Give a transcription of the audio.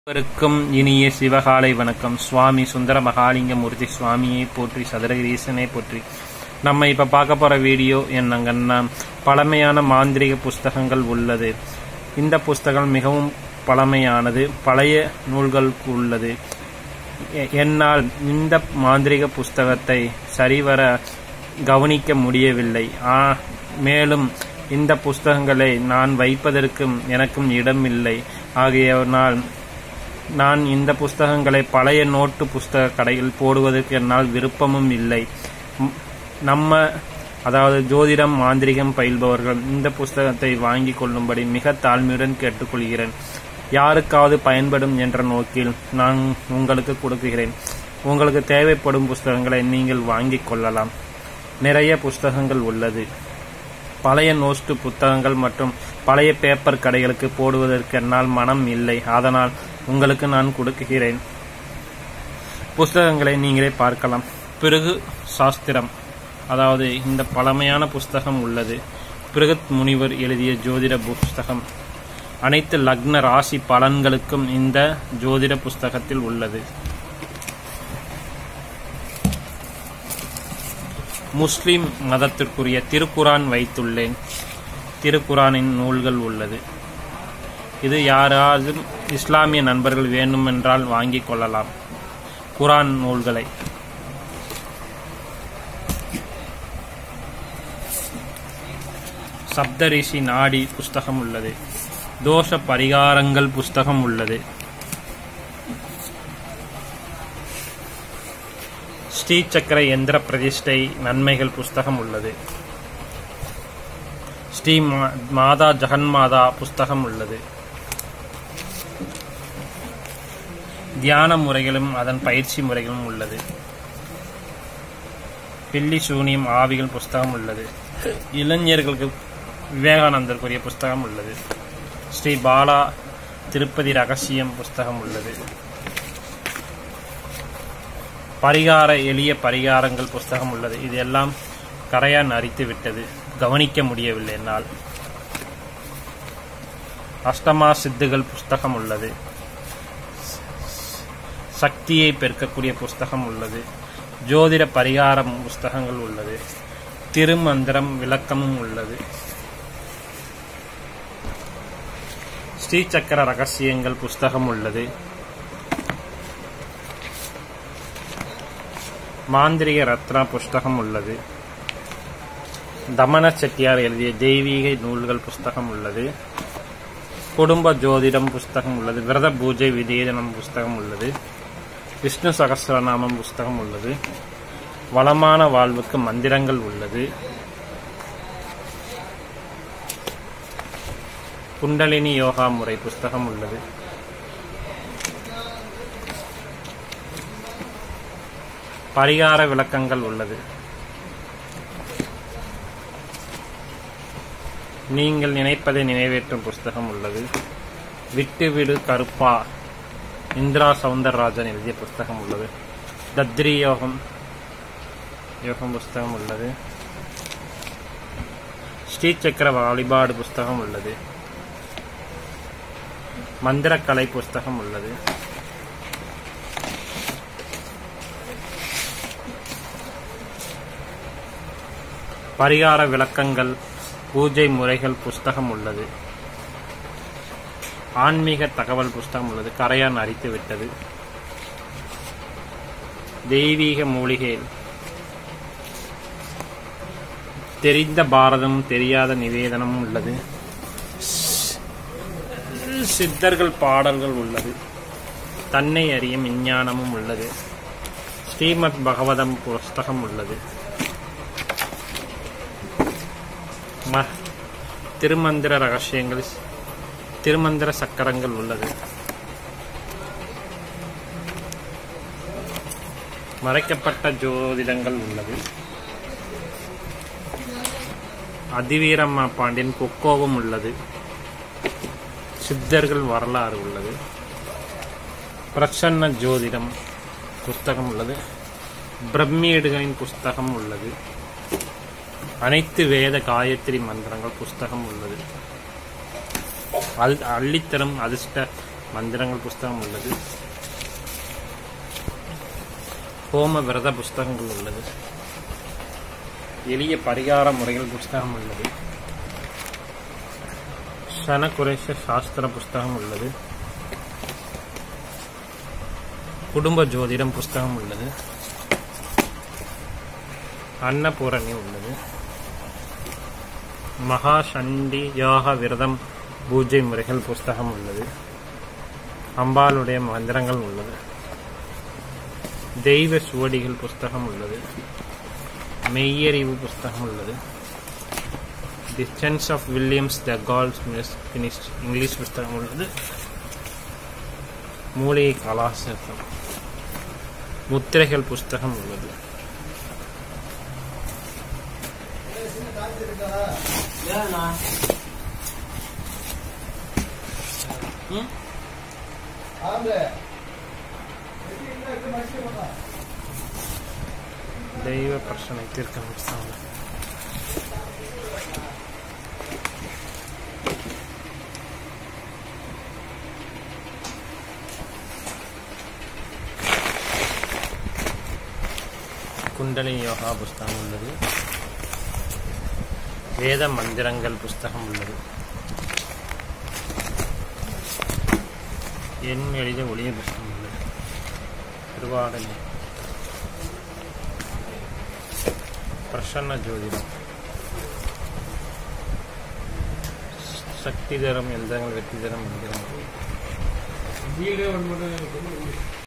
அனைவருக்கும் இனிய சிவகாலை வணக்கம் சுவாமி சுந்தர மகாலிங்கமூர்த்தி சுவாமியை போற்றி சதுரகிரீசனை போற்றி நம்ம இப்ப பார்க்க போற வீடியோ என்னங்கன்னா பழமையான மாந்திரிக புஸ்தகங்கள் உள்ளது இந்த புஸ்தகம் மிகவும் பழமையானது பழைய நூல்களுக்கு உள்ளது எ- என்னால் இந்த மாந்திரிக புஸ்தகத்தை சரிவர கவனிக்க முடியவில்லை ஆ மேலும் இந்த புஸ்தகங்களை நான் வைப்பதற்கும் எனக்கும் இடமில்லை ஆகையனால் நான் இந்த புஸ்தகங்களை பழைய நோட்டு புஸ்தக கடையில் போடுவதற்கு என்னால் விருப்பமும் இல்லை ம், நம்ம அதாவது ஜோதிடம் மாந்திரிகம் பயில்பவர்கள் இந்த புஸ்தகத்தை வாங்கி கொள்ளும்படி மிக தாழ்மையுடன் கேட்டுக்கொள்கிறேன் யாருக்காவது பயன்படும் என்ற நோக்கில் நான் உங்களுக்கு கொடுக்குகிறேன் உங்களுக்கு தேவைப்படும் புஸ்தகங்களை நீங்கள் வாங்கிக் கொள்ளலாம் நிறைய புஸ்தகங்கள் உள்ளது பழைய நோஸ்ட் புத்தகங்கள் மற்றும் பழைய பேப்பர் கடைகளுக்கு போடுவதற்கு என்னால் மனம் இல்லை அதனால் உங்களுக்கு நான் கொடுக்குகிறேன் புஸ்தகங்களை நீங்களே பார்க்கலாம் பிறகு சாஸ்திரம் அதாவது இந்த பழமையான புஸ்தகம் உள்ளது பிருகத் முனிவர் எழுதிய ஜோதிட புஸ்தகம் அனைத்து லக்ன ராசி பலன்களுக்கும் இந்த ஜோதிட புஸ்தகத்தில் உள்ளது முஸ்லிம் மதத்திற்குரிய திருக்குரான் வைத்துள்ளேன் திருக்குரானின் நூல்கள் உள்ளது இது யாராவது இஸ்லாமிய நண்பர்கள் வேண்டுமென்றால் வாங்கிக் கொள்ளலாம் குரான் நூல்களை சப்தரிஷி நாடி புஸ்தகம் உள்ளது தோஷ பரிகாரங்கள் புஸ்தகம் உள்ளது ஸ்ரீ சக்கர எந்திர பிரதிஷ்டை நன்மைகள் புஸ்தகம் உள்ளது ஸ்ரீ மா- மாதா ஜெகன்மாதா புஸ்தகம் உள்ளது தியான முறைகளும் அதன் பயிற்சி முறைகளும் உள்ளது பில்லி சூனியம் ஆவிகள் புஸ்தகம் உள்ளது இளைஞர்களுக்கு விவேகானந்தருக்குரிய புஸ்தகம் உள்ளது ஸ்ரீ பாலா திருப்பதி ரகசியம் புஸ்தகம் உள்ளது பரிகார எளிய பரிகாரங்கள் புஸ்தகம் உள்ளது இது எல்லாம் கரையான் அரித்து விட்டது கவனிக்க முடியவில்லை என்னால் அஷ்டமா சித்துகள் புஸ்தகம் உள்ளது சக்தியை பெருக்கக்கூடிய புஸ்தகம் உள்ளது ஜோதிட பரிகாரம் புஸ்தகங்கள் உள்ளது திருமந்திரம் விளக்கமும் உள்ளது ஸ்ரீ சக்கர ரகசியங்கள் புஸ்தகம் உள்ளது மாந்திரிக ரத்னா புஸ்தகம் உள்ளது தமன செட்டியார் எழுதிய தெய்வீக நூல்கள் புஸ்தகம் உள்ளது குடும்ப ஜோதிடம் புஸ்தகம் உள்ளது விரத பூஜை விதேதனம் புஸ்தகம் உள்ளது விஷ்ணு சகஸ்ரநாமம் புஸ்தகம் உள்ளது வளமான வாழ்வுக்கு மந்திரங்கள் உள்ளது குண்டலினி யோகா முறை புஸ்தகம் உள்ளது பரிகார விளக்கங்கள் உள்ளது நீங்கள் நினைப்பதை நிறைவேற்றும் புஸ்தகம் உள்ளது விட்டு விடு கருப்பா இந்திரா சவுந்தரராஜன் எழுதிய புஸ்தகம் உள்ளது தத்ரி யோகம் யோகம் புஸ்தகம் உள்ளது ஸ்ரீ சக்கர வழிபாடு புஸ்தகம் உள்ளது மந்திரக்கலை புஸ்தகம் உள்ளது பரிகார விளக்கங்கள் பூஜை முறைகள் புஸ்தகம் உள்ளது ஆன்மீக தகவல் புஸ்தகம் உள்ளது கரையான் அரித்து விட்டது தெய்வீக மூலிகை தெரிந்த பாரதம் தெரியாத நிவேதனமும் உள்ளது சித்தர்கள் பாடல்கள் உள்ளது தன்னை அறியும் விஞ்ஞானமும் உள்ளது ஸ்ரீமத் பகவதம் புஸ்தகம் உள்ளது ம- திருமந்திர ரகசியங்கள் திருமந்திர சக்கரங்கள் உள்ளது மறைக்கப்பட்ட ஜோதிடங்கள் உள்ளது அதிவீரம்மா பாண்டியன் கொக்கோவும் உள்ளது சித்தர்கள் வரலாறு உள்ளது பிரசன்ன ஜோதிடம் புஸ்தகம் உள்ளது பிரம்மீடுகளின் புஸ்தகம் உள்ளது அனைத்து வேத காயத்ரி மந்திரங்கள் புஸ்தகம் உள்ளது அல் அள்ளித்தரும் அதிர்ஷ்ட மந்திரங்கள் புஸ்தகம் உள்ளது ஹோம விரத புஸ்தகங்கள் உள்ளது எளிய பரிகார முறைகள் புஸ்தகம் உள்ளது சனகுரேஷ சாஸ்திர புஸ்தகம் உள்ளது குடும்ப ஜோதிடம் புஸ்தகம் உள்ளது அன்னபூரணி உள்ளது மகா சண்டி யாக விரதம் பூஜை முறைகள் புஸ்தகம் உள்ளது அம்பாளுடைய மந்திரங்கள் உள்ளது தெய்வ சுவடிகள் புஸ்தகம் உள்ளது மெய்யறிவு புஸ்தகம் உள்ளது the sense of Williams the calls finished English புஸ்தகம் உள்ளது மூலிகை கலாசேத்தம் முத்திரைகள் புஸ்தகம் உள்ளது தெய்வ பிரச்சனை தீர்க்க புஸ்தகம் குண்டலி யோகா புஸ்தகம் உள்ளது வேத மந்திரங்கள் புஸ்தகம் உள்ளது என் எளித ஒளிய புஸ்தகம் உள்ளது திருவாடனை பிரசன்ன ஜோதிடம் சக்தி தரம் எந்திரங்கள் வெற்றி தரம் எந்திரங்கள் வீடு ஒன்று மட்டும்